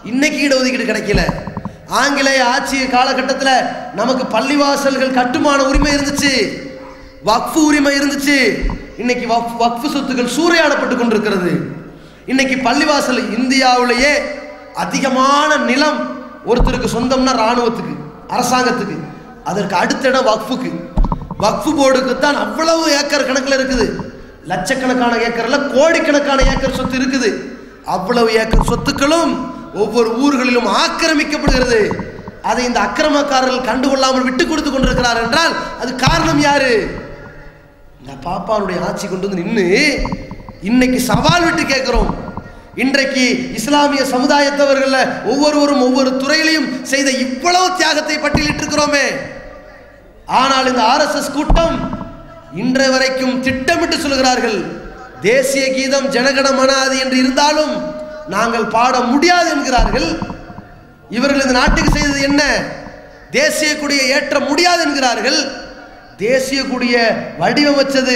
இன்னைக்கு இடஒதுக்கீடு கிடைக்கல ஆங்கிலேய ஆட்சி காலகட்டத்தில் நமக்கு பள்ளிவாசல்கள் கட்டுமான உரிமை இருந்துச்சு வக்ஃபு உரிமை இருந்துச்சு இன்னைக்கு வக்ஃப் வக்ஃபு சொத்துக்கள் சூறையாடப்பட்டு கொண்டிருக்கிறது இன்னைக்கு பள்ளிவாசல் இந்தியாவிலேயே அதிகமான நிலம் ஒருத்தருக்கு சொந்தம்னா ராணுவத்துக்கு அரசாங்கத்துக்கு அதற்கு அடுத்த இடம் வக்ஃபுக்கு வக்ஃபு போர்டுக்கு தான் அவ்வளவு ஏக்கர் கணக்கில் இருக்குது லட்சக்கணக்கான ஏக்கர்ல கோடிக்கணக்கான ஏக்கர் சொத்து இருக்குது அவ்வளவு ஏக்கர் சொத்துக்களும் ஒவ்வொரு ஊர்களிலும் ஆக்கிரமிக்கப்படுகிறது அதை இந்த அக்கிரமக்காரர்கள் கண்டுகொள்ளாமல் விட்டு கொடுத்து கொண்டிருக்கிறார் என்றால் அது காரணம் யாரு இந்த பாப்பானுடைய ஆட்சி கொண்டு வந்து நின்று இன்னைக்கு சவால் விட்டு கேட்கிறோம் இன்றைக்கு இஸ்லாமிய சமுதாயத்தவர்கள ஒவ்வொருவரும் ஒவ்வொரு துறையிலையும் செய்த இவ்வளவு தியாகத்தை பட்டியலிட்டு இருக்கிறோமே ஆனால் இந்த ஆர்எஸ்எஸ் கூட்டம் இன்றை வரைக்கும் திட்டமிட்டு சொல்கிறார்கள் தேசிய கீதம் ஜனகண மனாதி என்று இருந்தாலும் நாங்கள் பாட முடியாது என்கிறார்கள் இவர்கள் இந்த நாட்டுக்கு செய்தது என்ன தேசிய கொடியை ஏற்ற முடியாது என்கிறார்கள் தேசிய கொடியை வடிவமைச்சது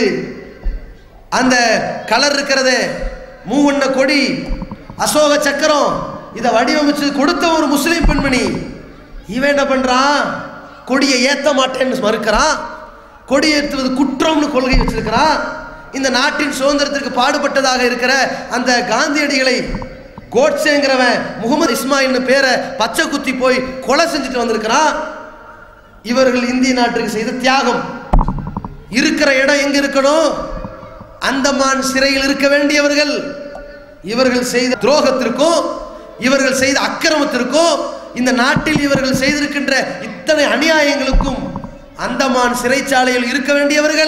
அந்த கலர் இருக்கிறதே மூவண்ண கொடி அசோக சக்கரம் இதை வடிவமைச்சு கொடுத்த ஒரு முஸ்லீம் பெண்மணி இவன் என்ன பண்றான் கொடியை ஏத்த மாட்டேன்னு மறுக்கிறான் கொடி ஏற்றுவது குற்றம்னு கொள்கை வச்சிருக்கிறான் இந்த நாட்டின் சுதந்திரத்திற்கு பாடுபட்டதாக இருக்கிற அந்த காந்தியடிகளை கோட்சேங்கிறவன் முகமது இஸ்மாயில்னு பேரை பச்சை குத்தி போய் கொலை செஞ்சுட்டு வந்திருக்கிறான் இவர்கள் இந்திய நாட்டிற்கு செய்த தியாகம் இருக்கிற இடம் எங்க இருக்கணும் அந்தமான் சிறையில் இருக்க வேண்டியவர்கள் இவர்கள் செய்த துரோகத்திற்கும் இவர்கள் செய்த அக்கிரமத்திற்கும் இந்த நாட்டில் இவர்கள் செய்திருக்கின்ற இத்தனை அநியாயங்களுக்கும் அந்தமான் சிறைச்சாலையில் இருக்க வேண்டியவர்கள்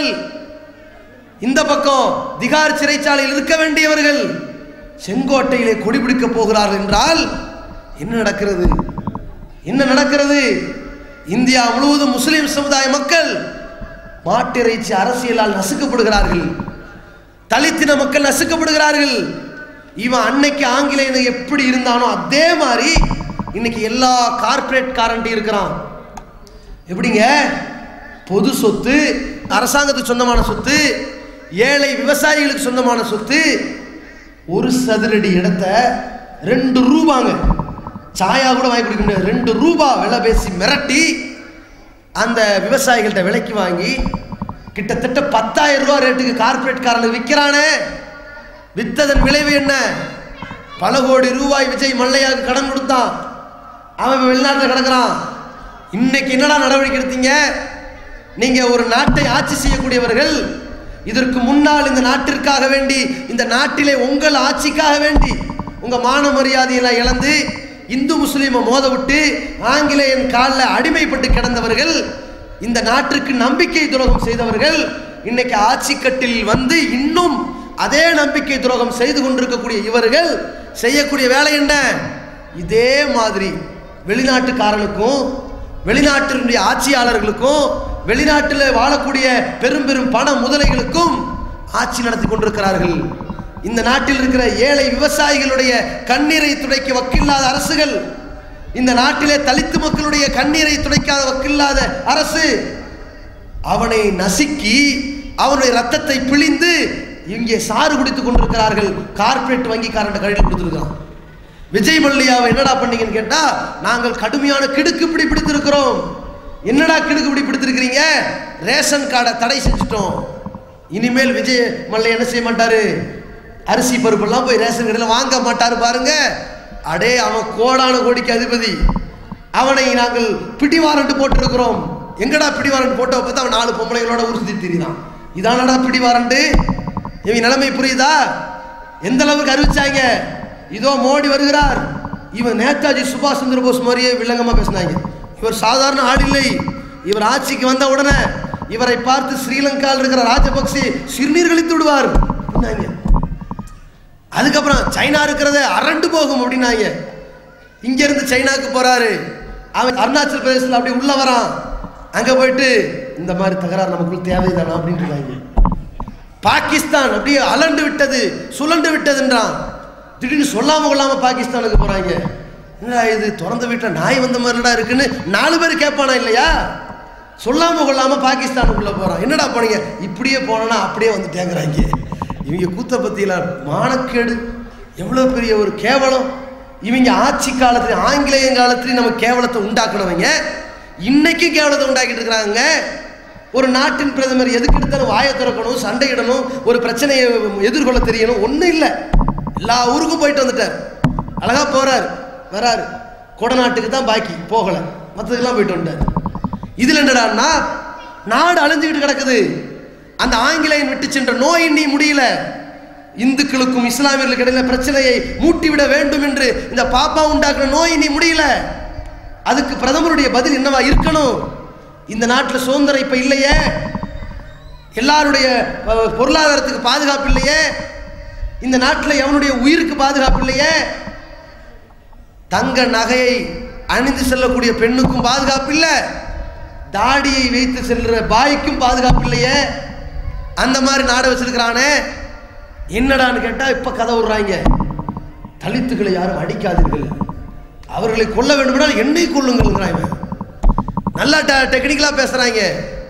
இந்த பக்கம் திகார் சிறைச்சாலையில் இருக்க வேண்டியவர்கள் செங்கோட்டையிலே கொடிபிடிக்க போகிறார்கள் என்றால் என்ன நடக்கிறது என்ன நடக்கிறது இந்தியா முழுவதும் முஸ்லிம் சமுதாய மக்கள் மாட்டிறைச்சி அரசியலால் நசுக்கப்படுகிறார்கள் தலித்தின மக்கள் நசுக்கப்படுகிறார்கள் இவன் அன்னைக்கு ஆங்கிலேயன் எப்படி இருந்தானோ அதே மாதிரி இன்னைக்கு எல்லா கார்ப்பரேட் காரண்டி இருக்கிறான் எப்படிங்க பொது சொத்து அரசாங்கத்துக்கு சொந்தமான சொத்து ஏழை விவசாயிகளுக்கு சொந்தமான சொத்து ஒரு சதுரடி இடத்த ரெண்டு ரூபாங்க சாயா கூட வாங்கி கொடுக்க முடியாது ரெண்டு ரூபா விலை பேசி மிரட்டி அந்த விவசாயிகள்கிட்ட விலைக்கு வாங்கி கிட்டத்தட்ட பத்தாயிரம் ரூபாய் ரேட்டுக்கு கார்ப்பரேட் காரனுக்கு விற்கிறானே வித்ததன் விளைவு என்ன பல கோடி ரூபாய் விஜய் மல்லையாவுக்கு கடன் கொடுத்தான் அவன் வெளிநாட்டில் கிடக்குறான் இன்னைக்கு என்னடா நடவடிக்கை எடுத்தீங்க நீங்க ஒரு நாட்டை ஆட்சி செய்யக்கூடியவர்கள் இதற்கு முன்னால் இந்த நாட்டிற்காக வேண்டி இந்த நாட்டிலே உங்கள் ஆட்சிக்காக வேண்டி உங்க மான மரியாதையெல்லாம் இழந்து இந்து முஸ்லீமை மோத விட்டு ஆங்கிலேயன் காலில் அடிமைப்பட்டு கிடந்தவர்கள் இந்த நாட்டிற்கு நம்பிக்கை துரோகம் செய்தவர்கள் இன்னைக்கு ஆட்சி கட்டில் வந்து இன்னும் அதே நம்பிக்கை துரோகம் செய்து கொண்டிருக்கக்கூடிய இவர்கள் செய்யக்கூடிய வேலை என்ன இதே மாதிரி வெளிநாட்டுக்காரனுக்கும் வெளிநாட்டினுடைய ஆட்சியாளர்களுக்கும் வெளிநாட்டில் வாழக்கூடிய பெரும் பெரும் பண முதலைகளுக்கும் ஆட்சி நடத்தி கொண்டிருக்கிறார்கள் இந்த நாட்டில் இருக்கிற ஏழை விவசாயிகளுடைய கண்ணீரை துடைக்க வக்கில்லாத அரசுகள் இந்த நாட்டிலே தலித்து மக்களுடைய கண்ணீரை துடைக்காத வக்கில்லாத அரசு அவனை நசுக்கி அவனுடைய ரத்தத்தை பிழிந்து இங்கே சாறு குடித்துக் கொண்டிருக்கிறார்கள் கார்ப்பரேட் வங்கிக்காரன் கையில் கொடுத்துருக்கான் விஜய் மல்லையாவை என்னடா பண்ணீங்கன்னு கேட்டா நாங்கள் கடுமையான கிடுக்கு பிடி பிடித்திருக்கிறோம் என்னடா கிடுக்கு பிடி பிடித்திருக்கிறீங்க ரேஷன் கார்டை தடை செஞ்சுட்டோம் இனிமேல் விஜய் மல்லை என்ன செய்ய மாட்டாரு அரிசி பருப்பெல்லாம் போய் ரேஷன் கடையில் வாங்க மாட்டாரு பாருங்க அடே அவன் கோடான கோடிக்கு அதிபதி அவனை நாங்கள் பிடி வாரண்ட் போட்டிருக்கிறோம் எங்கடா பிடி வாரண்ட் போட்டோ பார்த்தா அவன் நாலு பொம்பளைங்களோட உறுதி தெரியுதான் இதானடா பிடி வாரண்ட் இவன் நிலைமை புரியுதா எந்த அளவுக்கு அறிவிச்சாங்க இதோ மோடி வருகிறார் இவன் நேதாஜி சுபாஷ் சந்திர போஸ் மாதிரியே வில்லங்கமா பேசினாங்க இவர் சாதாரண ஆள் இல்லை இவர் ஆட்சிக்கு வந்த உடனே இவரை பார்த்து ஸ்ரீலங்காவில் இருக்கிற ராஜபக்சே சிறுநீர் கழித்து விடுவார் அப்படின்னாங்க அதுக்கப்புறம் சைனா இருக்கிறத அரண்டு போகும் அப்படின்னாங்க இங்க இருந்து சைனாக்கு போறாரு அவன் அருணாச்சல் பிரதேசத்தில் அப்படி உள்ள வரான் அங்க போயிட்டு இந்த மாதிரி தகராறு நமக்குள் தேவைதானா அப்படின்னு இருக்காங்க பாகிஸ்தான் அப்படியே அலண்டு விட்டது சுழண்டு விட்டதுன்றான் திடீர்னு சொல்லாம கொள்ளாம பாகிஸ்தானுக்கு போறாங்க என்னடா இது திறந்த வீட்டில் நாய் வந்த மாதிரிடா இருக்குன்னு நாலு பேர் கேட்பானா இல்லையா சொல்லாம கொள்ளாம பாகிஸ்தானுக்குள்ள போறான் என்னடா போனீங்க இப்படியே போனோன்னா அப்படியே வந்து தேங்குறாங்க இவங்க கூத்த பத்தியில மானக்கேடு எவ்வளோ பெரிய ஒரு கேவலம் இவங்க ஆட்சி காலத்துல ஆங்கிலேய காலத்துலயும் நம்ம கேவலத்தை உண்டாக்குனவங்க இன்னைக்கும் கேவலத்தை உண்டாக்கிட்டு இருக்கிறாங்க ஒரு நாட்டின் பிரதமர் எதுக்கு எடுத்தாலும் வாயை திறக்கணும் சண்டையிடணும் ஒரு பிரச்சனையை எதிர்கொள்ள தெரியணும் ஒன்றும் இல்லை எல்லா ஊருக்கும் போயிட்டு வந்துட்டார் அழகா போறார் வராரு கொடநாட்டுக்கு தான் பாக்கி போகலை மற்றதுக்கெல்லாம் போயிட்டு வந்துட்டார் இதில் என்னடான்னா நாடு அழிஞ்சுக்கிட்டு கிடக்குது அந்த ஆங்கிலேயன் விட்டு சென்ற நோய் இனி முடியல இந்துக்களுக்கும் இஸ்லாமியர்களுக்கு இடையில பிரச்சனையை மூட்டிவிட வேண்டும் என்று இந்த பாப்பா உண்டாக்குற நோய் இனி முடியல அதுக்கு பிரதமருடைய பதில் என்னவா இருக்கணும் இந்த நாட்டில் சுதந்திரம் இப்ப இல்லையே எல்லாருடைய அஹ், பொருளாதாரத்துக்கு பாதுகாப்பு இல்லையே இந்த நாட்டில் எவனுடைய உயிருக்கு பாதுகாப்பு இல்லையே தங்க நகையை அணிந்து செல்லக்கூடிய பெண்ணுக்கும் பாதுகாப்பு இல்லை தாடியை வைத்து செல்ற பாய்க்கும் பாதுகாப்பு இல்லையே அந்த மாதிரி நாடை வச்சிருக்கிறானே என்னடான்னு கேட்டா இப்ப கதை விடுறாங்க தலித்துகளை யாரும் அடிக்காதீர்கள் அவர்களை கொல்ல வேண்டுமென்றால் என்னை கொல்லுங்கள்ங்கிறாங்க நல்லா டெக்னிக்கலா பேசுறாங்க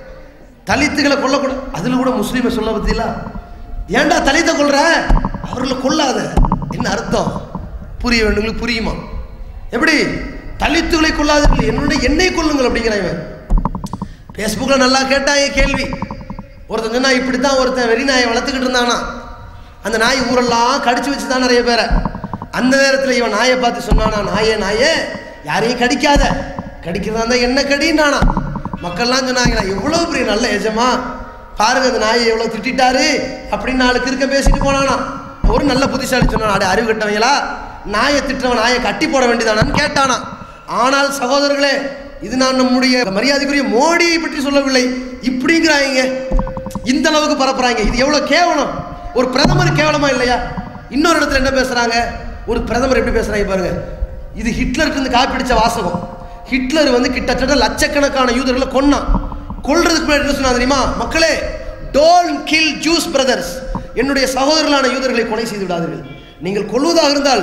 தலித்துகளை கொல்லக்கூடாது அதுல கூட முஸ்லீமை சொல்ல பத்தியில ஏன்டா தலித்தை கொல்ற அவர்களை கொல்லாத என்ன அர்த்தம் புரிய வேண்டும் புரியுமா எப்படி தலித்துகளை கொள்ளாதீர்கள் என்னுடைய என்னை கொல்லுங்கள் அப்படிங்கிறாங்க ஃபேஸ்புக்கில் நல்லா கேட்டாங்க கேள்வி ஒருத்தன் சொன்னா இப்படி தான் ஒருத்தன் வெறி நாயை வளர்த்துக்கிட்டு இருந்தானா அந்த நாய் ஊரெல்லாம் கடிச்சு வச்சு தான் நிறைய பேரை அந்த நேரத்தில் இவன் நாயை பார்த்து சொன்னானா நாயே நாயே யாரையும் கடிக்காத கடிக்கிறதா இருந்தால் என்ன கடின்னானா மக்கள்லாம் சொன்னாங்களா எவ்வளோ பெரிய நல்ல எஜமா பாருங்க அந்த நாயை எவ்வளோ திட்டாரு அப்படின்னு நாலு கிறுக்க பேசிட்டு போனானா ஒரு நல்ல புத்திசாலி சொன்னான் அடே அறிவு கட்டவங்களா நாயை திட்டுறவன் நாயை கட்டி போட வேண்டியதானான்னு கேட்டானா ஆனால் சகோதரர்களே இது நான் நம்முடைய மரியாதைக்குரிய மோடியை பற்றி சொல்லவில்லை இப்படிங்கிறாங்க இந்த அளவுக்கு பரப்புறாங்க இது எவ்வளவு கேவலம் ஒரு பிரதமர் கேவலமா இல்லையா இன்னொரு இடத்துல என்ன பேசுறாங்க ஒரு பிரதமர் எப்படி பேசுறாங்க பாருங்க இது ஹிட்லருக்கு இருந்து காப்பிடிச்ச வாசகம் ஹிட்லர் வந்து கிட்டத்தட்ட லட்சக்கணக்கான யூதர்களை கொன்னான் கொல்றதுக்கு முன்னாடி என்ன சொன்னா தெரியுமா மக்களே டோன்ட் கில் ஜூஸ் பிரதர்ஸ் என்னுடைய சகோதரர்களான யூதர்களை கொலை செய்து விடாதீர்கள் நீங்கள் கொல்வதாக இருந்தால்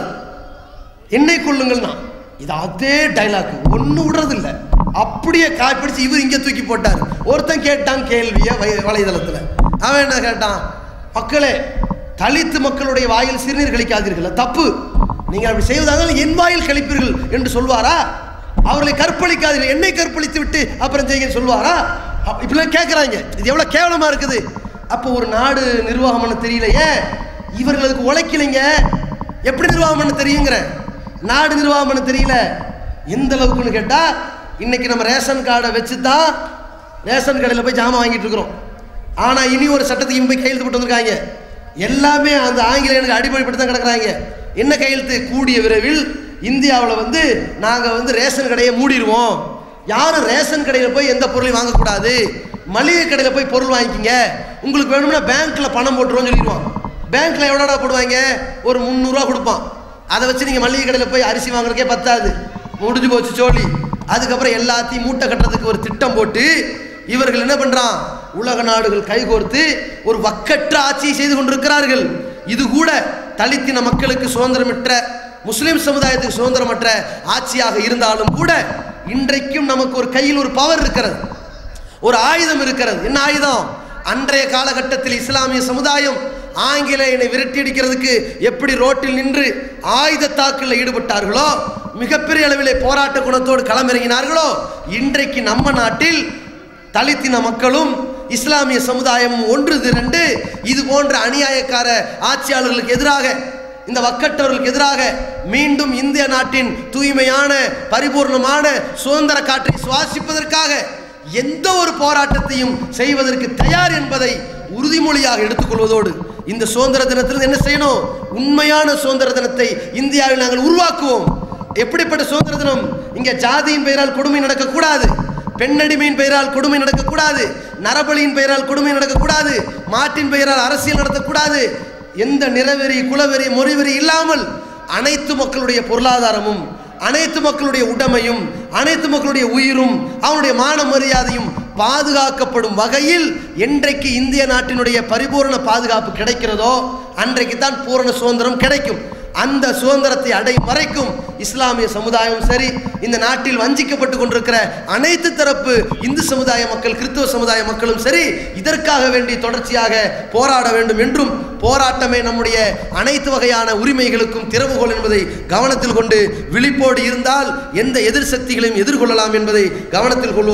என்னை கொள்ளுங்கள்னா இது அதே டைலாக் ஒண்ணு விடுறது இல்ல அப்படியே காப்பிடிச்சு இவர் இங்க தூக்கி போட்டார் ஒருத்தன் கேட்டான் கேள்விய வய- வலைதளத்துல அவன் என்ன கேட்டான் மக்களே தலித்து மக்களுடைய வாயில் சிறுநீர் கழிக்காதீர்கள் அது தப்பு நீங்கள் அப்படி செய்வதாக என் வாயில் கழிப்பீர்கள் என்று சொல்வாரா அவர்களை கற்பழிக்காதீர்கள் என்னை கற்பழித்து விட்டு அப்புறம் செய்யுங்கன்னு சொல்வாரா அப்~ இப்படிலாம் கேட்குறாங்க இது எவ்வளோ கேவலமா இருக்குது அப்போ ஒரு நாடு நிர்வாகம் பண்ண தெரியலையே இவர்களுக்கு உழைக்கலைங்க எப்படி நிர்வாகம் பண்ண தெரியுங்கிற நாடு நிர்வாகம் பண்ண தெரியல எந்த அளவுக்குன்னு கேட்டா இன்னைக்கு நம்ம ரேஷன் கார்டை வச்சு தான் ரேஷன் கடையில் போய் ஜாமான் வாங்கிட்டு இருக்கிறோம் ஆனா இனி ஒரு சட்டத்தையும் போய் கையெழுத்து போட்டு வந்திருக்காங்க எல்லாமே அந்த ஆங்கிலேயனுக்கு அடிமைப்பட்டு தான் கிடக்குறாங்க என்ன கையெழுத்து கூடிய விரைவில் இந்தியாவில் வந்து நாங்கள் வந்து ரேஷன் கடையை மூடிடுவோம் யாரும் ரேஷன் கடையில் போய் எந்த பொருளையும் வாங்கக்கூடாது மளிகை கடையில் போய் பொருள் வாங்கிக்கிங்க உங்களுக்கு வேணும்னா பேங்க்ல பணம் போட்டுருவோம்னு சொல்லிடுவான் பேங்க்ல எவ்வளோடா போடுவாங்க ஒரு முந்நூறுரூவா கொடுப்பான் அதை வச்சு நீங்கள் மளிகை கடையில் போய் அரிசி வாங்குறதுக்கே பத்தாது முடிஞ்சு போச்சு சோழி அதுக்கப்புறம் எல்லாத்தையும் மூட்டை கட்டுறதுக்கு ஒரு திட்டம் போட்டு இவர்கள் என்ன பண்றான் உலக நாடுகள் கைகோர்த்து ஒரு வக்கற்ற ஆட்சியை செய்து கொண்டிருக்கிறார்கள் இது கூட தலித்தின மக்களுக்கு சுதந்திரமற்ற முஸ்லிம் சமுதாயத்துக்கு சுதந்திரமற்ற ஆட்சியாக இருந்தாலும் கூட இன்றைக்கும் நமக்கு ஒரு கையில் ஒரு பவர் இருக்கிறது ஒரு ஆயுதம் இருக்கிறது என்ன ஆயுதம் அன்றைய காலகட்டத்தில் இஸ்லாமிய சமுதாயம் ஆங்கிலேயனை விரட்டி அடிக்கிறதுக்கு எப்படி ரோட்டில் நின்று ஆயுத தாக்கலில் ஈடுபட்டார்களோ மிகப்பெரிய அளவிலே போராட்ட குணத்தோடு களமிறங்கினார்களோ இன்றைக்கு நம்ம நாட்டில் தலித்தின மக்களும் இஸ்லாமிய சமுதாயமும் ஒன்று திரண்டு இது போன்ற அநியாயக்கார ஆட்சியாளர்களுக்கு எதிராக இந்த வக்கட்டவர்களுக்கு எதிராக மீண்டும் இந்திய நாட்டின் தூய்மையான பரிபூர்ணமான சுதந்திர காற்றை சுவாசிப்பதற்காக எந்த ஒரு போராட்டத்தையும் செய்வதற்கு தயார் என்பதை உறுதிமொழியாக எடுத்துக்கொள்வதோடு இந்த சுதந்திர தினத்தில் என்ன செய்யணும் உண்மையான சுதந்திர தினத்தை இந்தியாவில் நாங்கள் உருவாக்குவோம் எப்படிப்பட்ட சுதந்திர தினம் இங்க ஜாதியின் பெயரால் கொடுமை நடக்கக்கூடாது பெண்ணடிமையின் பெயரால் கொடுமை நடக்கக்கூடாது நரபலியின் பெயரால் கொடுமை நடக்கக்கூடாது மாட்டின் பெயரால் அரசியல் நடத்தக்கூடாது எந்த நிறவெறி குலவெறி மொழிவெறி இல்லாமல் அனைத்து மக்களுடைய பொருளாதாரமும் அனைத்து மக்களுடைய உடைமையும் அனைத்து மக்களுடைய உயிரும் அவனுடைய மான மரியாதையும் பாதுகாக்கப்படும் வகையில் என்றைக்கு இந்திய நாட்டினுடைய பரிபூரண பாதுகாப்பு கிடைக்கிறதோ அன்றைக்கு தான் பூரண சுதந்திரம் கிடைக்கும் அந்த சுதந்திரத்தை அடையும் வரைக்கும் இஸ்லாமிய சமுதாயம் சரி இந்த நாட்டில் வஞ்சிக்கப்பட்டு கொண்டிருக்கிற அனைத்து தரப்பு இந்து சமுதாய மக்கள் கிறிஸ்தவ சமுதாய மக்களும் சரி இதற்காக வேண்டி தொடர்ச்சியாக போராட வேண்டும் என்றும் போராட்டமே நம்முடைய அனைத்து வகையான உரிமைகளுக்கும் திறவுகோல் என்பதை கவனத்தில் கொண்டு விழிப்போடு இருந்தால் எந்த எதிர் சக்திகளையும் எதிர்கொள்ளலாம் என்பதை கவனத்தில் கொள்வோம்